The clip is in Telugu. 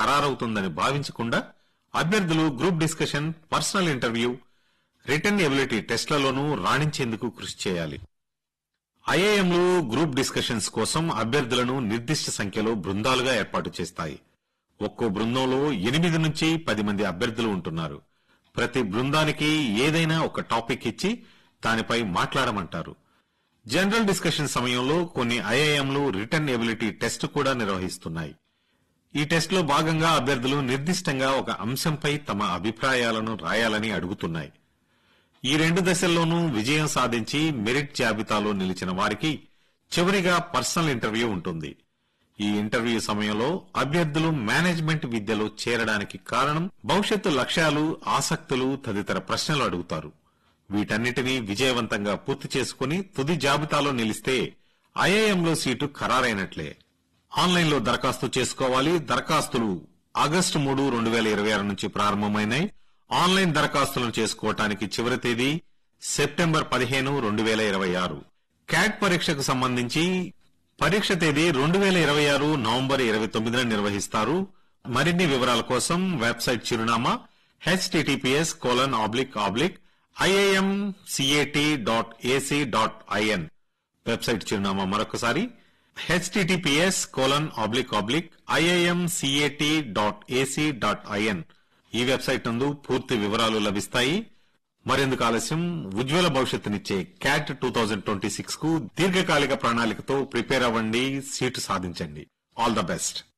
ఖరారవుతుందని భావించకుండా అభ్యర్థులు group discussion personal interview written ability టెస్ట్లలోనూ రాణించేందుకు కృషి చేయాలి ఐఐఎంలు గ్రూప్ డిస్కషన్స్ కోసం అభ్యర్థులను నిర్దిష్ట సంఖ్యలో బృందాలుగా ఏర్పాటు చేస్తాయి ఒక్కో బృందంలో ఎనిమిది నుంచి పది మంది అభ్యర్థులు ఉంటున్నారు ప్రతి బృందానికి ఏదైనా ఒక టాపిక్ ఇచ్చి దానిపై మాట్లాడమంటారు జనరల్ డిస్కషన్ సమయంలో కొన్ని ఐఐఎంలు రిటర్న్ ఎబిలిటీ టెస్ట్ కూడా నిర్వహిస్తున్నాయి ఈ టెస్ట్ లో భాగంగా అభ్యర్థులు నిర్దిష్టంగా ఒక అంశంపై తమ అభిప్రాయాలను రాయాలని అడుగుతున్నాయి ఈ రెండు దశల్లోనూ విజయం సాధించి మెరిట్ జాబితాలో నిలిచిన వారికి చివరిగా పర్సనల్ ఇంటర్వ్యూ ఉంటుంది ఈ ఇంటర్వ్యూ సమయంలో అభ్యర్థులు మేనేజ్మెంట్ విద్యలో చేరడానికి కారణం భవిష్యత్తు లక్ష్యాలు ఆసక్తులు తదితర ప్రశ్నలు అడుగుతారు వీటన్నిటినీ విజయవంతంగా పూర్తి చేసుకుని తుది జాబితాలో నిలిస్తే ఐఐఎంలో సీటు ఖరారైనట్లే ఆన్లైన్లో దరఖాస్తు చేసుకోవాలి దరఖాస్తులు ఆగస్టు మూడు రెండు వేల ఇరవై ఆరు నుంచి ప్రారంభమైనాయి ఆన్లైన్ దరఖాస్తులను చేసుకోవటానికి చివరి తేదీ సెప్టెంబర్ పదిహేను రెండు వేల ఇరవై ఆరు క్యాట్ పరీక్షకు సంబంధించి పరీక్ష తేదీ రెండు వేల ఇరవై ఆరు నవంబర్ ఇరవై తొమ్మిదిన నిర్వహిస్తారు మరిన్ని వివరాల కోసం వెబ్సైట్ చిరునామా HTTPS colon oblique oblique IIM CAT dot AC dot IN website చిరునామా మరొకసారి HTTPS colon oblique oblique IIM CAT dot AC dot IN ఈ వెబ్సైట్ నందు పూర్తి వివరాలు లభిస్తాయి మరెందుకు ఆలస్యం ఉజ్వల భవిష్యత్తునిచ్చే CAT two thousand twenty six కు దీర్ఘకాలిక ప్రణాళికతో ప్రిపేర్ అవ్వండి సీటు సాధించండి ఆల్ ద బెస్ట్